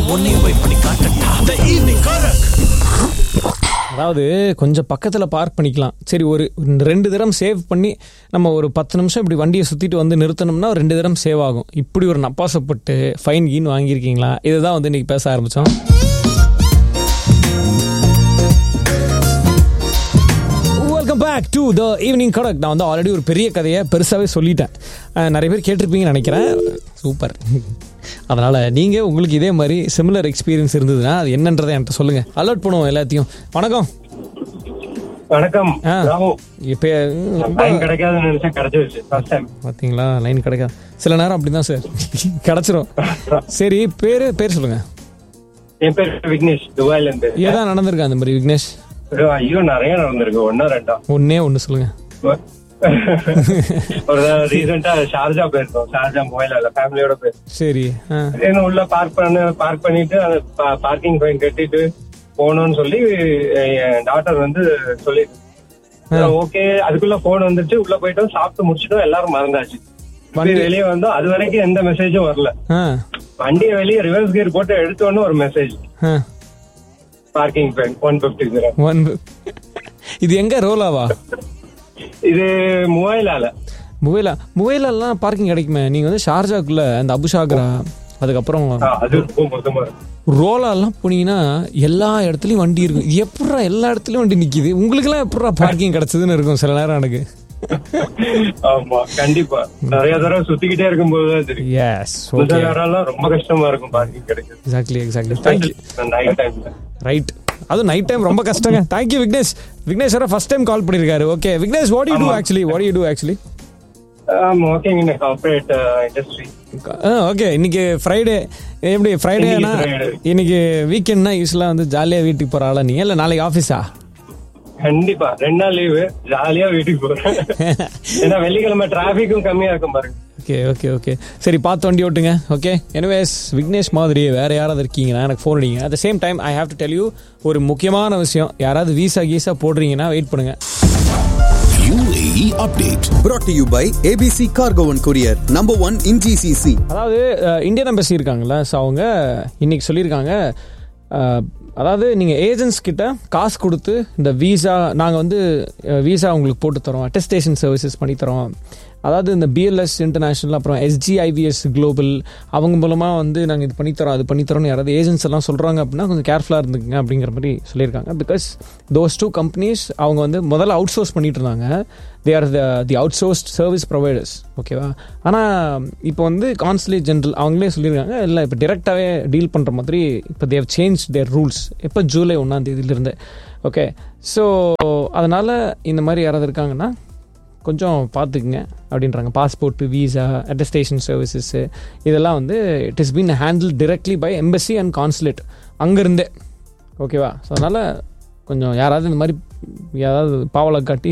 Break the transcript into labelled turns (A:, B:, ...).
A: உன்னையும் போய் பண்ணி காட்டட்டா த ஈவினிங் கரக்
B: அதாவது கொஞ்சம் பக்கத்தில் பார்க் பண்ணிக்கலாம் சரி ஒரு ரெண்டு தரம் சேவ் பண்ணி நம்ம ஒரு பத்து நிமிஷம் இப்படி வண்டியை சுற்றிட்டு வந்து நிறுத்தணும்னா ஒரு ரெண்டு தரம் சேவ் ஆகும் இப்படி ஒரு நப்பாசப்பட்டு ஃபைன் கீன் வாங்கியிருக்கீங்களா இதுதான் வந்து இன்னைக்கு பேச ஆரம்பித்தோம் welcome back to the evening Kadak நான் வந்து ஆல்ரெடி ஒரு பெரிய கதையை பெருசாகவே சொல்லிட்டேன் அஹ் நிறைய பேர் கேட்டிருப்பீங்கன்னு நினைக்கிறேன் சூப்பர் அதனால் நீங்கள் உங்களுக்கு இதே மாதிரி சிமிலர் எக்ஸ்பீரியன்ஸ் இருந்ததுன்னா அது என்னன்றதை என்கிட்ட சொல்லுங்கள் அலர்ட் பண்ணுவோம் எல்லாத்தையும் வணக்கம்
C: வணக்கம்
B: ஆ.
C: ராமு
B: இப்போ
C: டைம் கிடைக்காதுன்னு நினைச்சேன் கிடைச்சிருச்சு ஃபர்ஸ்ட் டைம்
B: பார்த்தீங்களா லைன் கிடைக்காது சில நேரம் அப்படிதான் சார் கிடச்சிரும் சரி பேர் பேர் சொல்லுங்கள்
C: என் பேர் விக்னேஷ் துபாயில இருந்து
B: ஏதான் நடந்திருக்கா அந்த மாதிரி விக்னேஷ்
C: ஐயோ நிறைய நடந்திருக்கு ஒன்னா ரெண்டா
B: ஒன்னே ஒன்று சொல்லுங்கள்
C: ஒரு ரீசெண்டா ஷார்ஜா போயிருக்கோம் ஷார்ஜா மொபைல் ஃபேமிலியோட போயிருக்கோம்
B: சரி ஆ
C: என்ன உள்ள பார்க் பண்ண பார்க் பண்ணிட்டு அந்த பார்க்கிங் ஃபைன் கட்டிட்டு போகணும்னு சொல்லி என் டாக்டர் வந்து சொல்லி ஓகே அதுக்குள்ள போன் வந்துச்சு உள்ள போயிட்டோம் சாப்பிட்டு முடிச்சிட்டோம் எல்லாரும் மறந்தாச்சு
B: வண்டி-
C: வெளியே வந்தோம் அது வரைக்கும் எந்த மெசேஜும் வரல
B: ஆ
C: வண்டியை வெளியே ரிவர்ஸ் கியர் போட்டு எடுத்தோன்னு ஒரு மெசேஜ்
B: ஆ
C: parking fine one fifty
B: one இது எங்க ரோலாவா
C: இது மூவாயிலால
B: முவைலா முவைலெல்லாம் பார்க்கிங் கிடைக்குமே நீங்க வந்து ஷார்ஜாக்குள்ள அந்த அபுஷாகரா அதுக்கப்புறம்
C: ஆ, அது ரொம்ப மொத்தமா இருக்கு.
B: ரோலாலாம் போனீங்கன்னா எல்லா இடத்துலயும் வண்டி இருக்கும் எப்படா எல்லா இடத்துலயும் வண்டி நிக்குது உங்களுக்கெல்லாம் எப்படா பார்க்கிங் கிடைச்சதுன்னு இருக்கும் சில நேரம் எனக்கு
C: ஆமா கண்டிப்பா நிறைய தடவை சுத்திக்கிட்டே இருக்கும்போது தான் தெரியும்
B: எஸ்
C: சில
B: ஓகே
C: நேரம்லாம் ரொம்ப கஷ்டமா இருக்கும் பார்க்கிங் கிடைக்கிறது
B: எக்ஸாக்ட்லி எக்ஸாக்ட்லி தேங்க்யூ
C: நைட் டைம்ல
B: ரைட் அதுவும் நைட் டைம் ரொம்ப கஷ்டங்க thank you Vignesh Vignesh sir first time call பண்ணியிருக்காரு okay Vignesh what you do actually what you do actually
C: ஆமா ஓகேங்க இந்த கார்பரேட் இண்டஸ்ட்ரி
B: ஓகே இன்னைக்கு ஃப்ரைடே எப்படி ஃப்ரைடேனா
C: இன்னைக்கு Friday.
B: இன்னைக்கு வீக்கெண்ட்னா யூஸ்வலாக வந்து ஜாலியாக வீட்டுக்கு போகிற ஆளா நீங்க இல்லை நாளைக்கு ஆஃபீஸா
C: கண்டிப்பா ரெண்டு நாள் லீவு ஜாலியா வீட்டுக்கு போறேன் ஏன்னா வெள்ளிக்கிழமை டிராபிக்கும் கம்மியா இருக்கும் பாருங்க
B: ஓகே ஓகே ஓகே சரி பார்த்து வண்டி ஓட்டுங்க ஓகே எனிவேஸ் விக்னேஷ் மாதிரி வேற யாராவது இருக்கீங்கன்னா எனக்கு ஃபோன் அடிங்க at the same time I have to tell you ஒரு முக்கியமான விஷயம் யாராவது வீசா கீசா போடுறீங்கன்னா வெயிட் பண்ணுங்க
A: UAE update
D: brought to you by ABC Cargo and Courier, number one in GCC.
B: அதாவது அஹ், இந்தியன் எம்பசி இருக்காங்கல்ல ஸோ அவங்க இன்னைக்கு சொல்லியிருக்காங்க அஹ், அதாவது நீங்கள் ஏஜென்ட்ஸ் கிட்ட காசு கொடுத்து இந்த வீசா நாங்கள் வந்து வீசா உங்களுக்கு போட்டு தரோம் அட்டஸ்டேஷன் சர்வீசஸ் பண்ணி தரோம் அதாவது இந்த பிஎல்எஸ் இன்டர்நேஷனல் அப்புறம் எஸ்ஜிஐவிஎஸ் குளோபல் அவங்க மூலமாக வந்து நாங்கள் இது பண்ணித்தரோம் அது பண்ணித்தரோம்னு யாராவது ஏஜென்ட்ஸ் எல்லாம் சொல்கிறாங்க அப்படின்னா கொஞ்சம் கேர்ஃபுல்லாக இருந்துக்குங்க அப்படிங்கிற மாதிரி சொல்லியிருக்காங்க பிகாஸ் தோஸ் டூ கம்பெனிஸ் அவங்க வந்து முதல்ல அவுட் சோர்ஸ் பண்ணிட்டு இருந்தாங்க they are the the outsourced service providers ஓகேவா ஆனால் இப்போ வந்து கான்சுலேட் ஜென்ரல் அவங்களே சொல்லியிருக்காங்க இல்லை இப்போ டிரெக்டாகவே டீல் பண்ணுற மாதிரி இப்போ தேவ் சேஞ்ச் தேர் ரூல்ஸ் எப்போ ஜூலை ஒன்றாம் தேதியிலிருந்து ஓகே ஸோ அதனால் இந்த மாதிரி யாராவது இருக்காங்கன்னா கொஞ்சம் பார்த்துக்குங்க அப்படின்றாங்க பாஸ்போர்ட் வீசா அட்டஸ்டேஷன் சர்வீசஸ்ஸு இதெல்லாம் வந்து it is been handle directly by embassy and consulate அங்கேருந்தே ஓகேவா ஸோ அதனால் கொஞ்சம் யாராவது இந்த மாதிரி யாராவது பாவலை காட்டி